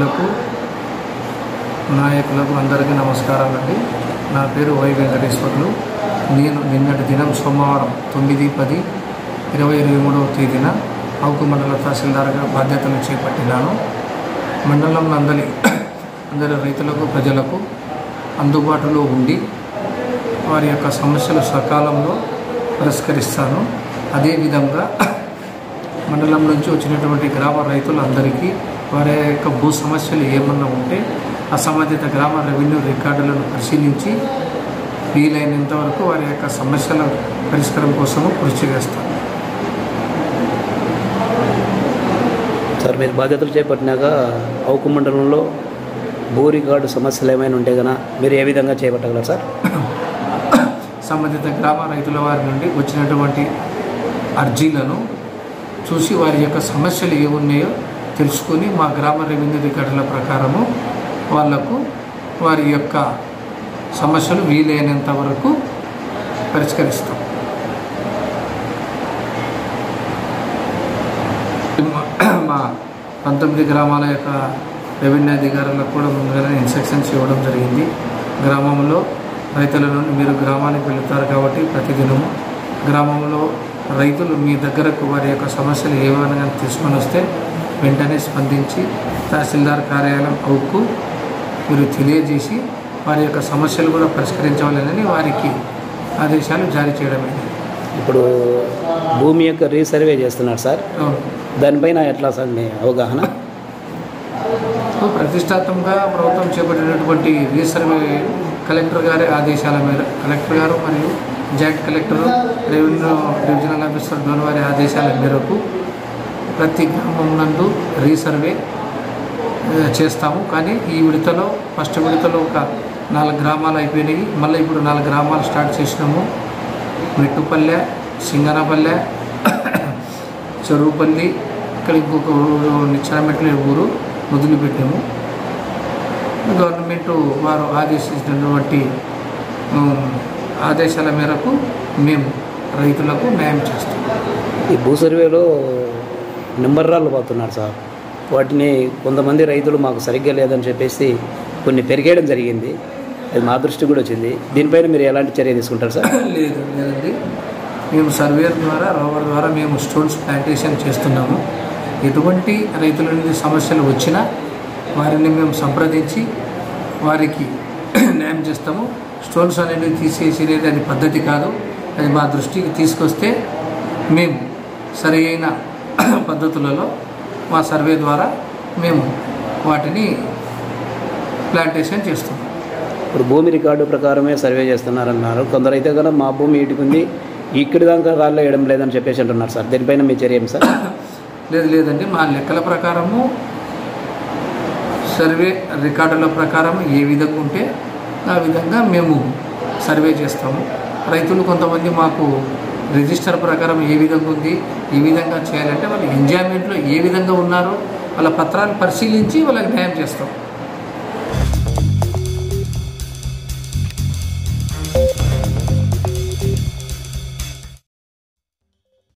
పెద్దలకు నాయకులకు అందరికీ నమస్కారాలండి నా పేరు వై వెంకటేశ్వర్లు నేను నిన్నటి దినం సోమవారం తొమ్మిది పది ఇరవై ఇరవై మూడవ తేదీన అవుకు మండల తహసీల్దార్గా బాధ్యతలు చేపట్టినాను మండలం నందలి అందరి రైతులకు ప్రజలకు అందుబాటులో ఉండి వారి యొక్క సమస్యలు సకాలంలో పరిష్కరిస్తాను అదేవిధంగా మండలం నుంచి వచ్చినటువంటి గ్రామ రైతులందరికీ వారి యొక్క భూ సమస్యలు ఏమన్నా ఉంటే అసంబంధిత గ్రామ రెవెన్యూ రికార్డులను పరిశీలించి వీలైనంత వరకు వారి యొక్క సమస్యల పరిష్కారం కోసము కృషి చేస్తాను సార్ మీరు బాధ్యతలు చేపట్టినాక అవుకు మండలంలో భూ రికార్డు సమస్యలు ఏమైనా ఉంటే కనుక మీరు ఏ విధంగా చేపట్టగలరు సార్ సంబంధిత గ్రామ రైతుల వారి నుండి వచ్చినటువంటి అర్జీలను చూసి వారి యొక్క సమస్యలు ఏమున్నాయో తెలుసుకొని మా గ్రామ రెవెన్యూ రికార్డుల ప్రకారము వాళ్లకు వారి యొక్క సమస్యలు వీలైనంత వరకు పరిష్కరిస్తాం మా- మా పంతొమ్మిది గ్రామాల యొక్క రెవెన్యూ అధికారులకు కూడా ముందుగానే ఇన్స్ట్రక్షన్స్ ఇవ్వడం జరిగింది గ్రామంలో రైతుల నుండి మీరు గ్రామానికి వెళుతారు కాబట్టి ప్రతిదినము గ్రామంలో రైతులు మీ దగ్గరకు వారి యొక్క సమస్యలు ఏమైనా కానీ తీసుకొని వస్తే వెంటనే స్పందించి తహసీల్దార్ కార్యాలయం అవుకు మీరు తెలియజేసి వారి యొక్క సమస్యలు కూడా పరిష్కరించవాలని వారికి ఆదేశాలు జారీ చేయడమైంది ఇప్పుడు భూమి యొక్క రీసర్వే చేస్తున్నారు సార్ అవును దానిపైన ఎట్లా సార్ మీ అవగాహన సో ప్రతిష్టాత్మకంగా ప్రభుత్వం చేపట్టినటువంటి రీసర్వే కలెక్టర్ గారి ఆదేశాల మేర కలెక్టర్ గారు మరియు joint collector revenue divisional officer Dhone వారి ఆదేశాల మేరకు ప్రతి గ్రామం నందు రీసర్వే ఆ, చేస్తాము కానీ ఈ విడతలో ఫస్ట్ విడతలో ఒక నాలుగు గ్రామాలు అయిపోయినాయి మళ్ళీ ఇప్పుడు నాలుగు గ్రామాలు స్టార్ట్ చేసినాము మెట్టుపల్లె సింగనపల్లె చెరువుపల్లి ఇక్కడ ఇంకొక ఊరు నిచ్చానమెట్ల ఊరు మొదలుపెట్టాము గవర్నమెంట్ వారు ఆదేశించినటువంటి ఉమ్, ఆదేశాల మేరకు మేము రైతులకు న్యాయం చేస్తాం ఈ భూ సర్వేలో నెంబర్ రాళ్ళు పోతున్నారు సార్ వాటిని కొంతమంది రైతులు మాకు సరిగ్గా లేదని చెప్పేసి కొన్ని పెరిగేయడం జరిగింది అది మా దృష్టి కూడా వచ్చింది దీనిపైన మీరు ఎలాంటి చర్య తీసుకుంటారు సార్ లేదు లేదండి మేము సర్వేర్ ద్వారా రోవర్ ద్వారా మేము స్టోన్స్ ప్లాంటేషన్ చేస్తున్నాము ఎటువంటి రైతుల నుండి సమస్యలు వచ్చినా వారిని మేము సంప్రదించి వారికి న్యాయం చేస్తాము స్టోన్స్ అనేవి తీసేసేది అది పద్ధతి కాదు అది మా దృష్టికి తీసుకొస్తే మేము సరి అయిన పద్ధతులలో మా సర్వే ద్వారా మేము వాటిని ప్లాంటేషన్ చేస్తున్నాం ఇప్పుడు భూమి రికార్డు ప్రకారమే సర్వే చేస్తున్నారన్నారు కొందరైతే కనుక మా భూమి ఇటుకుంది ఇక్కడి దాకా రాళ్ళు వేయడం లేదని చెప్పేసి అంటున్నారు సార్ దీనిపైన మీ చర్య ఏమి సార్ లేదు లేదండి మా లెక్కల ప్రకారము సర్వే రికార్డుల ప్రకారం ఏ విధంగా ఉంటే ఆ విధంగా మేము సర్వే చేస్తాము రైతులు కొంతమంది మాకు రిజిస్టర్ ప్రకారం ఏ విధంగా ఉంది ఏ విధంగా చేయాలంటే వాళ్ళు ఎంజాయ్మెంట్లో ఏ విధంగా ఉన్నారో వాళ్ళ పత్రాలు పరిశీలించి వాళ్ళకి న్యాయం చేస్తాం